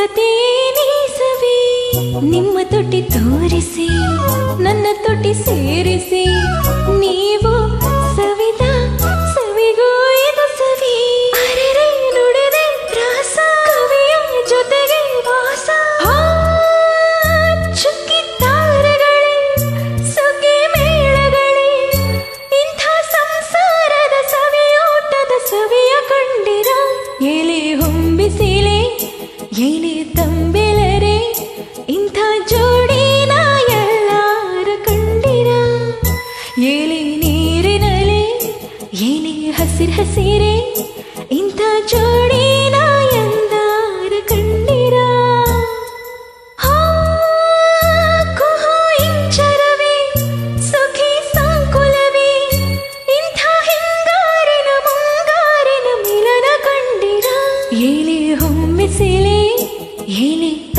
ಕಥೆಯೇ ಸವಿ ನಿಮ್ಮ ತೊಟ್ಟಿ ತೋರಿಸಿ ನನ್ನ ತೊಟ್ಟಿ ಸೇರಿಸಿ ನೀವು ಸವಿದ ಸವಿಗೂ ಇದು ಸವಿ ಅರೆರೆ ನುಡಿದೆ ಪ್ರಾಸ ಕವಿಯ ಜೊತೆಗೆ ವಾಸ ಆ, ಚುಕ್ಕಿ ತಾರಗಳೇ ಸುಗ್ಗಿ ಮೇಳಗಳೇ ಇಂಥ ಸಂಸಾರದ ಸವಿಯೋಟದ ಸವಿಯ ಕಂಡಿರ ಎಲೆ ಹೊಂಬಿಸಿಲೆ ಎಲೆ ತಂಬೆಲರೆ ಇಂಥ ಜೋಡಿನ ಎಲ್ಲಾರು ಕಂಡಿರ ಎಲೆ ನೀರಿನಲೆ ಎಲೆ ಹಸಿರು ಹಸಿರೆ ಇಂಥ ಜೋಡಿನ ಎಂದಾರು ಕಂಡಿರ ಆ, ಕುಹು ಇಂಚರವೇ, ಸುಖಿ ಸಂಕುಲವೇ, ಇಂಥ ಹಿಂಗಾರಿನ ಮುಂಗಾರಿನ ಮಿಲನ ಕಂಡಿರ ಎಲೆ ಹೊಮ್ಮಿಸಿಲೆ ಎಲೆ